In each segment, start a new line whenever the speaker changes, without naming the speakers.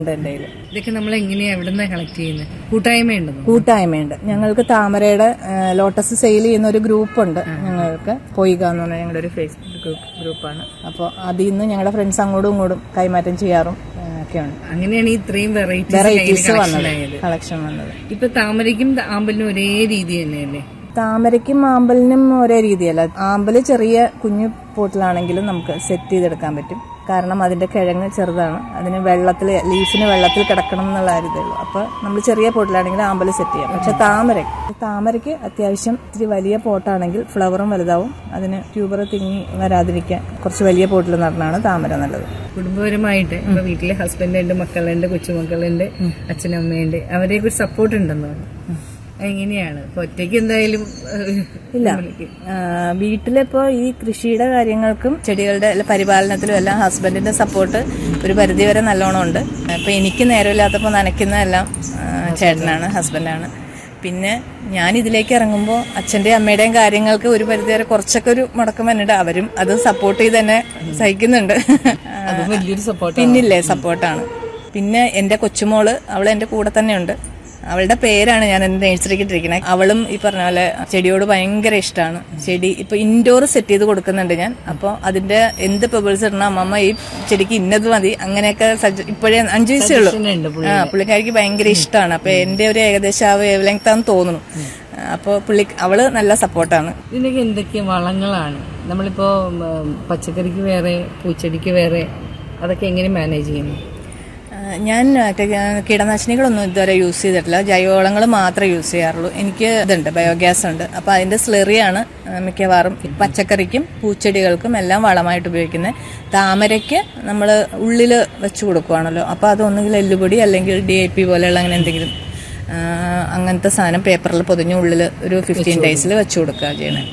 ഉണ്ട് എൻ്റെ കയ്യിൽ
ഇതൊക്കെ നമ്മൾ എങ്ങനെയാ എവിടുന്ന കളക്ട് ചെയ്യുന്നത് കൂട്ടായ്മ ഉണ്ടെന്നോ
കൂട്ടായ്മയുണ്ട് ഞങ്ങൾക്ക് താമരയുടെ ആ, ലോട്ടസ് സെയിൽ ചെയ്യുന്ന ഒരു ഗ്രൂപ്പുണ്ട് ഞങ്ങൾക്ക് പൊയ്ക എന്ന് പറഞ്ഞ ഞങ്ങളുടെ ഒരു ഫേസ്ബുക്ക് ഗ്രൂപ്പ് ഗ്രൂപ്പാണ് അപ്പോൾ അതിൽ നിന്ന് ഞങ്ങളുടെ ഫ്രണ്ട്സ് അങ്ങോട്ടും ഇങ്ങോട്ടും കൈമാറ്റം ചെയ്യാറും ആ, ഒക്കെയുണ്ട്
അങ്ങനെയാണ് ഈ ഇത്രയും വെറൈറ്റീസ്
വെറൈറ്റീസ് വന്നത്
ആയത്
കളക്ഷൻ വന്നത്
ഇപ്പൊ താമരയ്ക്കും ആമ്പലിനും ഒരേ രീതി തന്നെയല്ലേ
താമരയ്ക്കും ആമ്പലിനും ഒരേ രീതിയല്ല ആമ്പല് ചെറിയ കുഞ്ഞു പോട്ടിലാണെങ്കിലും നമുക്ക് സെറ്റ് ചെയ്തെടുക്കാൻ പറ്റും കാരണം അതിന്റെ കിഴങ്ങ് ചെറുതാണ് അതിന് വെള്ളത്തിൽ ലീഫിന് വെള്ളത്തിൽ കിടക്കണം എന്നുള്ള ഒരു ഇതേ ഉള്ളൂ അപ്പോൾ നമ്മൾ ചെറിയ പോട്ടിലാണെങ്കിൽ ആമ്പല് സെറ്റ് ചെയ്യാം പക്ഷെ താമര താമരയ്ക്ക് അത്യാവശ്യം ഇത്തിരി വലിയ പോട്ടാണെങ്കിൽ ഫ്ലവറും വലുതാവും അതിന് ട്യൂബർ തിങ്ങി വരാതിരിക്കാൻ കുറച്ച് വലിയ പോട്ടിൽ നടന്നാണ് താമര നല്ലത്
കുടുംബപരമായിട്ട് ഇപ്പൊ വീട്ടിലെ ഹസ്ബൻഡ് ഉണ്ട് മക്കളുണ്ട് കൊച്ചുമക്കളുണ്ട് അച്ഛനമ്മയുണ്ട് അവരെയൊക്കെ ഒരു സപ്പോർട്ട് ഉണ്ടെന്ന് പറഞ്ഞു എങ്ങനെയാണ് ഇപ്പൊ ഒറ്റയ്ക്ക് എന്തായാലും ഏഹ്,
ഇല്ല
നമ്മൾക്ക്
ആ, വീട്ടിലിപ്പോ ഈ കൃഷിയുടെ കാര്യങ്ങൾക്കും ചെടികളുടെ അല്ല, പരിപാലനത്തിലും എല്ലാം ഹസ്ബൻഡിന്റെ സപ്പോർട്ട് ഒരു പരിധിവരെ നല്ലോണം ഉണ്ട് ഇപ്പൊ എനിക്ക് നേരമില്ലാത്തപ്പോൾ നനയ്ക്കുന്നതെല്ലാം ആ, ചേട്ടനാണ് ഹസ്ബൻഡാണ് പിന്നെ ഞാൻ ഇതിലേക്ക് ഇറങ്ങുമ്പോൾ അച്ഛന്റെയും അമ്മയുടെയും കാര്യങ്ങൾക്ക് ഒരു പരിധിവരെ കുറച്ചൊക്കെ ഒരു മുടക്കം വന്നിട്ട് അവരും അത് സപ്പോർട്ട് ചെയ്ത് തന്നെ സഹിക്കുന്നുണ്ട്
അത് വലിയൊരു സപ്പോർട്ട്
പിന്നില്ലേ സപ്പോർട്ടാണ് പിന്നെ എന്റെ കൊച്ചുമോള് അവൾ എന്റെ കൂടെ തന്നെയുണ്ട് അവളുടെ പേരാണ് ഞാൻ എന്റെ നഴ്സറിക്ക് ഇട്ടിരിക്കുന്നത് അവളും ഈ പറഞ്ഞ പോലെ ചെടിയോട് ഭയങ്കര ഇഷ്ടമാണ് ചെടി ഇപ്പൊ ഇൻഡോർ സെറ്റ് ചെയ്ത് കൊടുക്കുന്നുണ്ട് ഞാൻ അപ്പോൾ അതിന്റെ എന്ത് പെബിൾസ് ഇടണം അമ്മമ്മ ഈ ചെടിക്ക് ഇന്നത് മതി അങ്ങനെയൊക്കെ സജ്ജ ഇപ്പോഴേ അഞ്ചു വയസ്സേ ഉള്ളൂ
ഉണ്ട്
ആ പുള്ളിക്കാരിക്ക് ഭയങ്കര ഇഷ്ടമാണ് അപ്പൊ എന്റെ ഒരു ഏകദേശം ആ വേവ് ലെങ്ത് ആണെന്ന് തോന്നുന്നു അപ്പോൾ പുള്ളി അവള് നല്ല സപ്പോർട്ടാണ്
ഇതിനൊക്കെ എന്തൊക്കെ വളങ്ങളാണ് നമ്മളിപ്പോ ഉം, പച്ചക്കറിക്ക് വേറെ പൂച്ചെടിക്ക് വേറെ അതൊക്കെ എങ്ങനെ മാനേജ് ചെയ്യുന്നു
ആ, ഞാൻ മറ്റേ കീടനാശിനികളൊന്നും ഇതുവരെ യൂസ് ചെയ്തിട്ടില്ല ജൈവവളങ്ങൾ മാത്രമേ യൂസ് ചെയ്യാറുള്ളൂ എനിക്ക് ഇതുണ്ട് ബയോഗ്യാസ് ഉണ്ട് അപ്പോൾ അതിന്റെ സ്ലെറിയാണ് ആ, മിക്കവാറും പച്ചക്കറിക്കും പൂച്ചെടികൾക്കും എല്ലാം വളമായിട്ട് ഉപയോഗിക്കുന്നത് താമരയ്ക്ക് നമ്മൾ ഉള്ളിൽ വെച്ച് കൊടുക്കുവാണല്ലോ അപ്പോൾ അതൊന്നുകിൽ എല്ലുപൊടി അല്ലെങ്കിൽ ഡി ഐ പി പോലെയുള്ള അങ്ങനെ എന്തെങ്കിലും ആ, അങ്ങനത്തെ സാധനം പേപ്പറിൽ പൊതിഞ്ഞ് ഉള്ളിൽ ഒരു ഫിഫ്റ്റീൻ ഡേയ്സിൽ വെച്ച് കൊടുക്കുക ചെയ്യണേ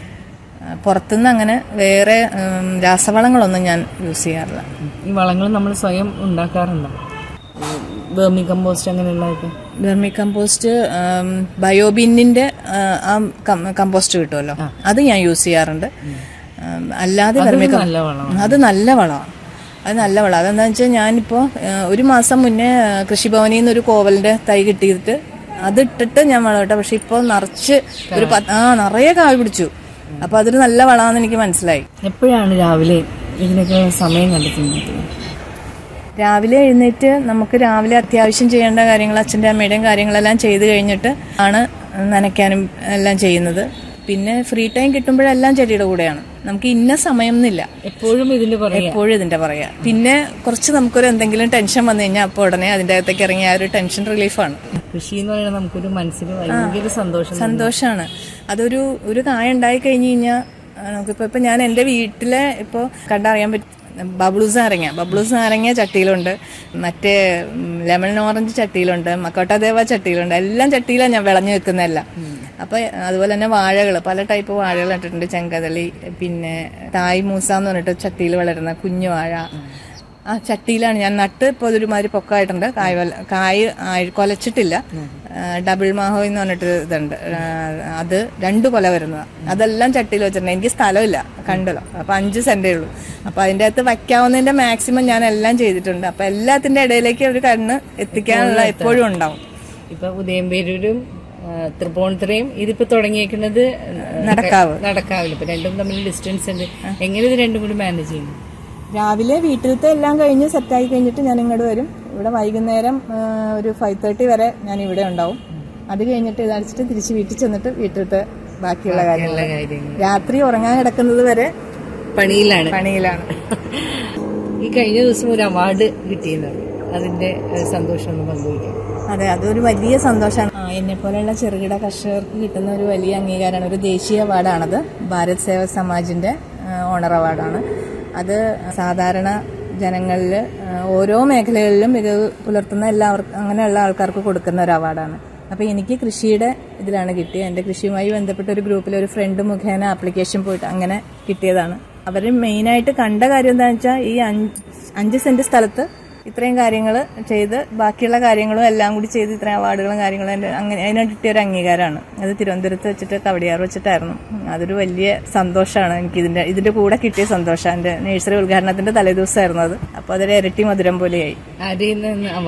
ആ, പുറത്തുനിന്ന് അങ്ങനെ വേറെ ഉം, രാസവളങ്ങളൊന്നും ഞാൻ യൂസ് ചെയ്യാറില്ല
ഈ വളങ്ങൾ നമ്മൾ സ്വയം ഉണ്ടാക്കാറുണ്ടോ വേർമി കമ്പോസ്റ്റ് അങ്ങനെയുള്ളതൊക്കെ
വെർമി കമ്പോസ്റ്റ് ആം, ബയോബിന്നിന്റെ ആ, ആ കം- കമ്പോസ്റ്റ് കിട്ടുമല്ലോ അത് ഞാൻ യൂസ് ചെയ്യാറുണ്ട് ആം, അല്ലാതെ വെർമി കം-
നല്ല വളമാണ്
അത് നല്ല വളമാണ് അത് നല്ല വളം അതെന്താ വെച്ചാൽ ഞാനിപ്പോൾ ഒരു മാസം മുന്നേ ആ, കൃഷിഭവനിൽ നിന്ന് ഒരു കോവലിന്റെ തൈ കിട്ടിയിട്ട് അതിട്ടിട്ട് ഞാൻ വളമിട്ട പക്ഷെ ഇപ്പോൾ നിറച്ച് ഒരു പത്ത് ആ നിറയെ കായ് പിടിച്ചു അപ്പൊ അതൊരു നല്ല വളമാണെന്ന് എനിക്ക് മനസ്സിലായി
എപ്പോഴാണ് രാവിലെ ഇതിനൊക്കെ സമയം കണ്ടെത്തുന്നത്
രാവിലെ എഴുന്നേറ്റ് നമുക്ക് രാവിലെ അത്യാവശ്യം ചെയ്യേണ്ട കാര്യങ്ങൾ അച്ഛൻ്റെ അമ്മയുടെയും കാര്യങ്ങളെല്ലാം ചെയ്ത് കഴിഞ്ഞിട്ട് ആണ് നനയ്ക്കാനും എല്ലാം ചെയ്യുന്നത് പിന്നെ ഫ്രീ ടൈം കിട്ടുമ്പോഴെല്ലാം ചെടിയുടെ കൂടെയാണ് നമുക്ക് ഇന്ന സമയം എന്നില്ല
എപ്പോഴും ഇതിന്റെ പറയാ
എപ്പോഴും ഇതിന്റെ പറയാ പിന്നെ കുറച്ച് നമുക്കൊരു എന്തെങ്കിലും ടെൻഷൻ വന്നു കഴിഞ്ഞാൽ അപ്പോൾ ഉടനെ അതിന്റെ അകത്തേക്ക് ഇറങ്ങി ആ ഒരു ടെൻഷൻ റിലീഫാണ്
കൃഷി എന്ന് പറയുന്നത് നമുക്കൊരു മനസ്സിന് ഭയങ്കര സന്തോഷം
സന്തോഷമാണ് അതൊരു ഒരു കായ ഉണ്ടായി കഴിഞ്ഞ് കഴിഞ്ഞാൽ നമുക്കിപ്പോൾ ഇപ്പം ഞാൻ എൻ്റെ വീട്ടിലെ ഇപ്പോൾ കണ്ടറിയാൻ പറ്റും ബബ്ലൂസ് നാരങ്ങ ബബ്ലൂസ് നാരങ്ങ ചട്ടിയിലുണ്ട് മറ്റേ ലെമൺ ഓറഞ്ച് ചട്ടിയിലുണ്ട് മക്കോട്ടദേവ ചട്ടിയിലുണ്ട് എല്ലാം ചട്ടിയിലാണ് ഞാൻ വിളഞ്ഞു വെക്കുന്നതെല്ലാം അപ്പൊ അതുപോലെ തന്നെ വാഴകൾ പല ടൈപ്പ് വാഴകൾ ഇട്ടിട്ടുണ്ട് ചെങ്കതളി പിന്നെ തായ് മൂസ എന്ന് പറഞ്ഞിട്ട് ചട്ടിയിൽ വളരുന്ന കുഞ്ഞു വാഴ ആ ചട്ടിയിലാണ് ഞാൻ നട്ട് ഇപ്പോൾ അതൊരുമാതിരി പൊക്കമായിട്ടുണ്ട് കായ് വല- കായ് ആയി- കൊലച്ചിട്ടില്ല ആ, ഡബിൾ മാഹോ എന്ന് പറഞ്ഞിട്ട് ഇതുണ്ട് ആ, അത് രണ്ട് കൊല വരുന്നതാണ് അതെല്ലാം ചട്ടിയിൽ വെച്ചിട്ടുണ്ട് എനിക്ക് സ്ഥലമില്ല കണ്ടല്ലോ അപ്പൊ അഞ്ച് സെന്റേ ഉള്ളൂ അപ്പൊ അതിന്റെ അകത്ത് വയ്ക്കാവുന്നതിന്റെ മാക്സിമം ഞാൻ എല്ലാം ചെയ്തിട്ടുണ്ട് അപ്പൊ എല്ലാത്തിന്റെ ഇടയിലേക്ക് ഒരു കണ്ണ് എത്തിക്കാനുള്ള എപ്പോഴും ഉണ്ടാവും
ഇപ്പൊ ഉദയംപേരൂരും ആ, തൃപ്പൂണിത്തുറയും ഇതിപ്പോ തുടങ്ങിയേക്കുന്നത്
നടക്കാവ്.
നടക്കാവില്ല ഇപ്പൊ രണ്ടും തമ്മിൽ ഡിസ്റ്റൻസ് ഉണ്ട് എങ്ങനെ ഇത് രണ്ടും കൂടി മാനേജ് ചെയ്യുന്നു
രാവിലെ വീട്ടിലത്തെ എല്ലാം കഴിഞ്ഞ് സെറ്റായി കഴിഞ്ഞിട്ട് ഞാൻ ഇങ്ങോട്ട് വരും ഇവിടെ വൈകുന്നേരം ആ, ഒരു ഫൈവ് തേർട്ടി വരെ ഞാൻ ഇവിടെ ഉണ്ടാവും അത് കഴിഞ്ഞിട്ട് ഇതടിച്ചിട്ട് തിരിച്ച് വീട്ടിൽ ചെന്നിട്ട് വീട്ടിലത്തെ ബാക്കിയുള്ള കാര്യങ്ങൾ
എല്ലാ കാര്യങ്ങളും
രാത്രി ഉറങ്ങാൻ കിടക്കുന്നത് വരെ
പണിയിലാണ്
പണിയിലാണ്
ഈ കഴിഞ്ഞ ദിവസം ഒരു അവാർഡ് കിട്ടിയെന്നാണ് അതിന്റെ ഏഹ്, സന്തോഷം ഒന്ന് പങ്കുവയ്ക്കാം
അതെ അതൊരു വലിയ സന്തോഷമാണ് എന്നെ പോലെയുള്ള ചെറുകിട കർഷകർക്ക് കിട്ടുന്ന ഒരു വലിയ അംഗീകാരമാണ് ഒരു ദേശീയ അവാർഡാണത് ഭാരത് സേവ സമാജിന്റെ ഓണർ അവാർഡാണ് അത് സാധാരണ ജനങ്ങളിൽ ഓരോ മേഖലകളിലും മികവ് പുലർത്തുന്ന എല്ലാവർക്കും അങ്ങനെയുള്ള ആൾക്കാർക്ക് കൊടുക്കുന്ന ഒരു അവാർഡാണ് അപ്പോൾ എനിക്ക് കൃഷിയുടെ ഇതിലാണ് കിട്ടിയത് എൻ്റെ കൃഷിയുമായി ബന്ധപ്പെട്ട ഒരു ഗ്രൂപ്പിൽ ഒരു ഫ്രണ്ട് മുഖേന ആപ്ലിക്കേഷൻ പോയിട്ട് അങ്ങനെ കിട്ടിയതാണ് അവർ മെയിനായിട്ട് കണ്ട കാര്യം എന്താണെന്ന് വെച്ചാൽ ഈ അഞ്ച് അഞ്ച് സെന്റ് സ്ഥലത്ത് ഇത്രയും കാര്യങ്ങൾ ചെയ്ത് ബാക്കിയുള്ള കാര്യങ്ങളും എല്ലാം കൂടി ചെയ്ത് ഇത്രയും അവാർഡുകളും കാര്യങ്ങളും എൻ്റെ അങ്ങനെ അതിന് കിട്ടിയ ഒരു അംഗീകാരമാണ് അത് തിരുവനന്തപുരത്ത് വെച്ചിട്ട് കവടിയാർ വെച്ചിട്ടായിരുന്നു അതൊരു വലിയ സന്തോഷമാണ് എനിക്ക് ഇതിന്റെ ഇതിന്റെ കൂടെ കിട്ടിയ സന്തോഷം എൻ്റെ നഴ്സറി ഉദ്ഘാടനത്തിന്റെ തലേദിവസമായിരുന്നു അത് അപ്പോൾ അതൊരു ഇരട്ടി മധുരം പോലെയായി
ആരെയും നിന്ന്